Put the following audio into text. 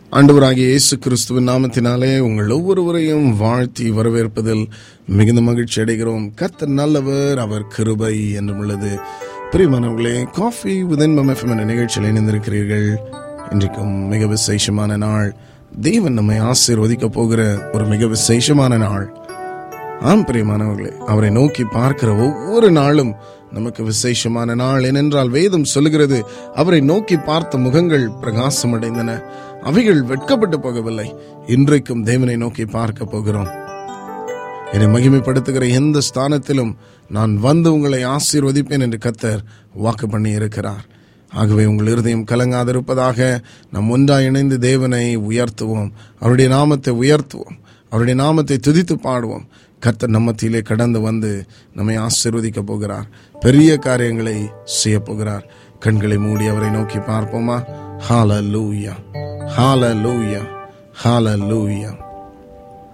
ஆண்டவராகிய இயேசு கிறிஸ்துவின் நாமத்தினாலே உங்கள் ஒவ்வொருவரையும் வாழ்த்தி வரவேற்பதில் மிகுந்த மகிழ்ச்சி அடைகிறோம் கர்த்தர் நல்லவர் அவர் கிருபை என்றும் உள்ளது பிரியமானவர்களே காஃபி விதன் எஃப்எம் என்ற நிகழ்ச்சியில் இணைந்திருக்கிறீர்கள் இன்றைக்கும் மிக விசேஷமான நாள் தேவன் நம்மை ஆசீர்வதிக்க போகிற ஒரு மிக விசேஷமான நாள் ஆம் பிரியமானவர்களே அவரை நோக்கி பார்க்கிற ஒவ்வொரு நாளும் நமக்கு விசேஷமான நாள் ஏனென்றால் வேதம் சொல்லுகிறது அவரை நோக்கி பார்த்த முகங்கள் பிரகாசம் அடைந்தன அவைகள் வெட்கப்பட்டு போகவில்லை இன்றைக்கும் தேவனை நோக்கி பார்க்க போகிறோம் என்னை மகிமைப்படுத்துகிற எந்த ஸ்தானத்திலும் நான் வந்து உங்களை ஆசீர்வதிப்பேன் என்று கத்தர் வாக்கு பண்ணி இருக்கிறார் ஆகவே உங்கள் இருதயம் கலங்காதிருப்பதாக நாம் ஒன்றாய் இணைந்து தேவனை உயர்த்துவோம் அவருடைய நாமத்தை உயர்த்துவோம் அவருடைய நாமத்தை துதித்து பாடுவோம் கர்த்தர் நம்மத்திலே கடந்து வந்து நம்மை ஆசீர்வதிக்க போகிறார் பெரிய காரியங்களை செய்ய போகிறார் கண்களை மூடி அவரை நோக்கி பார்ப்போமா ஹால லூயா ஹால லூயா ஹால லூயா